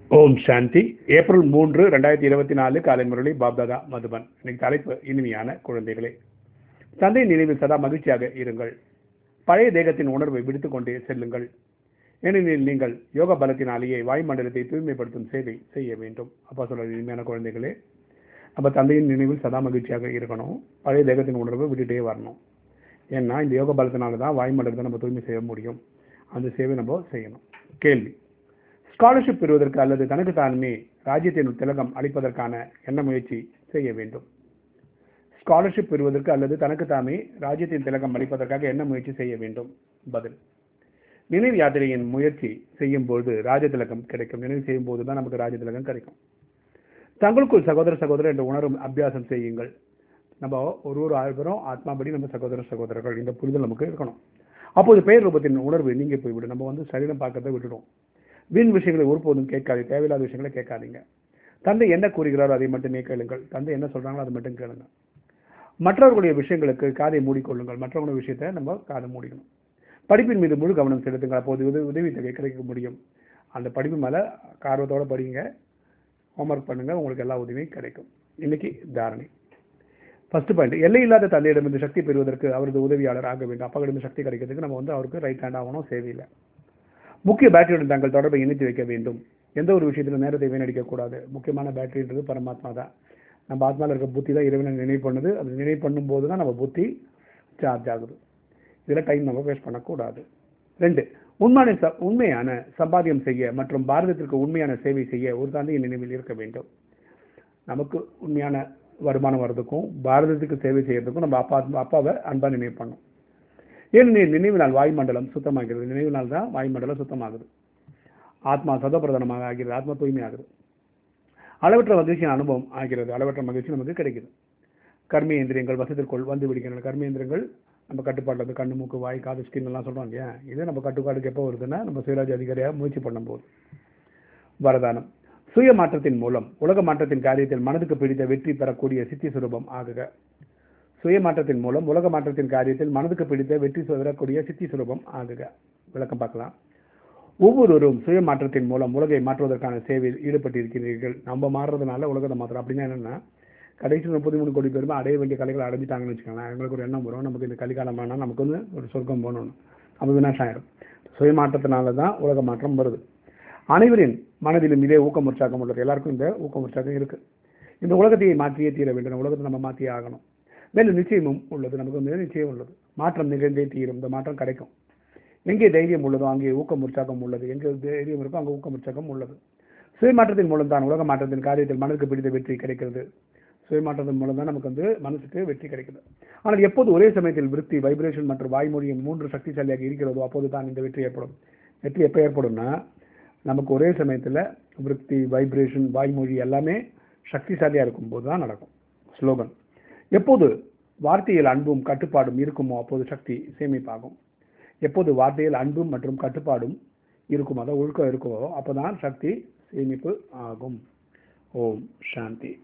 ஓம் சாந்தி April மூன்று ரெண்டாயிரத்தி இருபத்தி நாலு காலை முரளி பாப்தாதா மதுபன் இன்னைக்கு தலைப்பு இனிமையான குழந்தைகளே தந்தை நினைவில் சதா மகிழ்ச்சியாக இருங்கள் பழைய தேகத்தின் உணர்வை விடுத்துக் கொண்டே செல்லுங்கள் ஏனெனில் நீங்கள் யோக பலத்தினாலேயே வாயுமண்டலத்தை தூய்மைப்படுத்தும் சேவை செய்ய வேண்டும் அப்பா சொல்ற இனிமையான குழந்தைகளே நம்ம தந்தையின் நினைவில் சதா மகிழ்ச்சியாக இருக்கணும் பழைய தேகத்தின் உணர்வை விட்டுட்டே வரணும் ஏன்னா இந்த யோக பலத்தினால தான் வாயுமண்டலத்தை நம்ம தூய்மை செய்ய முடியும் அந்த சேவை நம்ம செய்யணும் கேள்வி ஸ்காலர்ஷிப் பெறுவதற்கு அல்லது தனக்கு தானுமே ராஜ்யத்தின் திலகம் அளிப்பதற்கான என்ன முயற்சி செய்ய வேண்டும் ஸ்காலர்ஷிப் பெறுவதற்கு அல்லது தனக்கு தாமே ராஜ்யத்தின் திலகம் அளிப்பதற்காக என்ன முயற்சி செய்ய வேண்டும் பதில் நினைவு யாத்திரையின் முயற்சி செய்யும் போது ராஜ திலகம் கிடைக்கும் நினைவு செய்யும் போது தான் நமக்கு ராஜ திலகம் கிடைக்கும் தங்களுக்குள் சகோதர சகோதரர் என்ற உணரும் அபியாசம் செய்யுங்கள் நம்ம ஒரு ஒரு ஆயிரம் ஆத்மாபடி நம்ம சகோதர சகோதரர்கள் இந்த புரிதல் நமக்கு இருக்கணும் அப்போது பெயர் ரூபத்தின் உணர்வு நீங்க போய்விடும் நம்ம வந்து சரீரம் பார்க்கறதை விட்டுடும் வீண் விஷயங்களை ஒருபோதும் கேட்காது தேவையில்லாத விஷயங்களை கேட்காதீங்க தந்தை என்ன கூறுகிறாரோ அதை மட்டுமே கேளுங்கள் தந்தை என்ன சொல்றாங்களோ அதை மட்டும் கேளுங்க மற்றவர்களுடைய விஷயங்களுக்கு காதை மூடிக்கொள்ளுங்கள் மற்றவங்களுடைய விஷயத்தை நம்ம காதை மூடிக்கணும் படிப்பின் மீது முழு கவனம் செலுத்துங்கள் அப்போது உதவி உதவி தொகை கிடைக்க முடியும் அந்த படிப்பு மேலே ஆர்வத்தோட படிங்க ஹோம்ஒர்க் பண்ணுங்க உங்களுக்கு எல்லா உதவியும் கிடைக்கும் இன்னைக்கு தாரணை ஃபர்ஸ்ட் பாயிண்ட் எல்லை இல்லாத தந்தையிடமிருந்து சக்தி பெறுவதற்கு அவரது உதவியாளர் ஆக வேண்டும் அப்பாவிடம் சக்தி கிடைக்கிறதுக்கு நம்ம வந்து அவருக்கு ரைட் ஹேண்ட் ஆகணும் சேவையில் முக்கிய பேட்டரியுடன் தங்கள் தொடர்பை இணைத்து வைக்க வேண்டும் எந்த ஒரு விஷயத்தில் நேரத்தை வீணடிக்க கூடாது முக்கியமான பேட்டரின்றது பரமாத்மா தான் நம்ம ஆத்மாவில் இருக்க புத்தி தான் இறைவனை நினைவு பண்ணுது அது நினைவு பண்ணும்போது தான் நம்ம புத்தி சார்ஜ் ஆகுது இதில் டைம் நம்ம வேஸ்ட் பண்ணக்கூடாது ரெண்டு உண்மையான ச உண்மையான சம்பாத்தியம் செய்ய மற்றும் பாரதத்திற்கு உண்மையான சேவை செய்ய ஒரு தந்தையின் நினைவில் இருக்க வேண்டும் நமக்கு உண்மையான வருமானம் வர்றதுக்கும் பாரதத்துக்கு சேவை செய்யறதுக்கும் நம்ம அப்பா அப்பாவை அன்பா நினைவு பண்ணணும் ஏனெனில் நினைவினால் வாயுமண்டலம் சுத்தமாகிறது நினைவினால் தான் வாயுமண்டலம் சுத்தமாகுது ஆத்மா சதப்பிரதானமாக ஆகிறது ஆத்மா தூய்மை ஆகுது அளவற்ற மகிழ்ச்சியின் அனுபவம் ஆகிறது அளவற்ற மகிழ்ச்சி நமக்கு கிடைக்குது கர்மேந்திரியங்கள் வசதிற்குள் வந்து விடுகின்றன கர்மேந்திரங்கள் நம்ம கட்டுப்பாட்டில் வந்து கண்ணு மூக்கு வாய் காது ஸ்கின் எல்லாம் சொல்கிறோம் இல்லையா இது நம்ம கட்டுப்பாட்டுக்கு எப்போ வருதுன்னா நம்ம சுயராஜ் அதிகாரியாக முயற்சி பண்ணும்போது வரதானம் சுய மாற்றத்தின் மூலம் உலக மாற்றத்தின் காரியத்தில் மனதுக்கு பிடித்த வெற்றி பெறக்கூடிய சித்தி சுரூபம் ஆகுக சுய மாற்றத்தின் மூலம் உலக மாற்றத்தின் காரியத்தில் மனதுக்கு பிடித்த வெற்றி பெறக்கூடிய சித்தி சுரூபம் ஆகுக விளக்கம் பார்க்கலாம் ஒவ்வொருவரும் சுய மாற்றத்தின் மூலம் உலகை மாற்றுவதற்கான சேவையில் ஈடுபட்டிருக்கிறீர்கள் நம்ம மாறுறதுனால உலகத்தை மாத்திரம் அப்படின்னா என்னன்னா கடைசி முப்பத்தி மூணு கோடி பேருமே அடைய வேண்டிய கலைகளை அடைஞ்சிட்டாங்கன்னு வச்சுக்கோங்களேன் எங்களுக்கு ஒரு எண்ணம் வரும் நமக்கு இந்த கலிகாலம் வேணால் நமக்கு வந்து ஒரு சொர்க்கம் போகணும் நம்ம வினாசம் ஆயிடும் சுய மாற்றத்தினால தான் உலக மாற்றம் வருது அனைவரின் மனதிலும் இதே ஊக்கம் உற்சாகம் உள்ளது எல்லாருக்கும் இந்த ஊக்கம் உற்சாகம் இருக்கு இந்த உலகத்தையே மாற்றியே தீர வேண்டும் உலகத்தை நம்ம மாற்றியே ஆகணும் மேலும் நிச்சயமும் உள்ளது நமக்கு வந்து நிச்சயம் உள்ளது மாற்றம் நிகழ்ந்தே தீரும் இந்த மாற்றம் கிடைக்கும் எங்கே தைரியம் உள்ளதோ அங்கே ஊக்கம் உற்சாகம் உள்ளது எங்கே தைரியம் இருக்கோ அங்கே ஊக்கம் உற்சாகம் உள்ளது சுயமாற்றத்தின் மூலம் தான் உலக மாற்றத்தின் காரியத்தில் மனதுக்கு பிடித்த வெற்றி கிடைக்கிறது சுயமாற்றத்தின் மூலம் தான் நமக்கு வந்து மனசுக்கு வெற்றி கிடைக்குது ஆனால் எப்போது ஒரே சமயத்தில் விருத்தி வைப்ரேஷன் மற்றும் வாய்மொழியின் மூன்று சக்திசாலியாக இருக்கிறதோ அப்போது தான் இந்த வெற்றி ஏற்படும் வெற்றி எப்போ ஏற்படும்னா நமக்கு ஒரே சமயத்தில் விருத்தி வைப்ரேஷன் வாய்மொழி எல்லாமே சக்திசாலியாக இருக்கும்போது தான் நடக்கும் ஸ்லோகன் எப்போது வார்த்தையில் அன்பும் கட்டுப்பாடும் இருக்குமோ அப்போது சக்தி சேமிப்பாகும் எப்போது வார்த்தையில் அன்பும் மற்றும் கட்டுப்பாடும் இருக்குமோ அதாவது ஒழுக்கம் இருக்குமோ அப்போதான் சக்தி சேமிப்பு ஆகும் ஓம் சாந்தி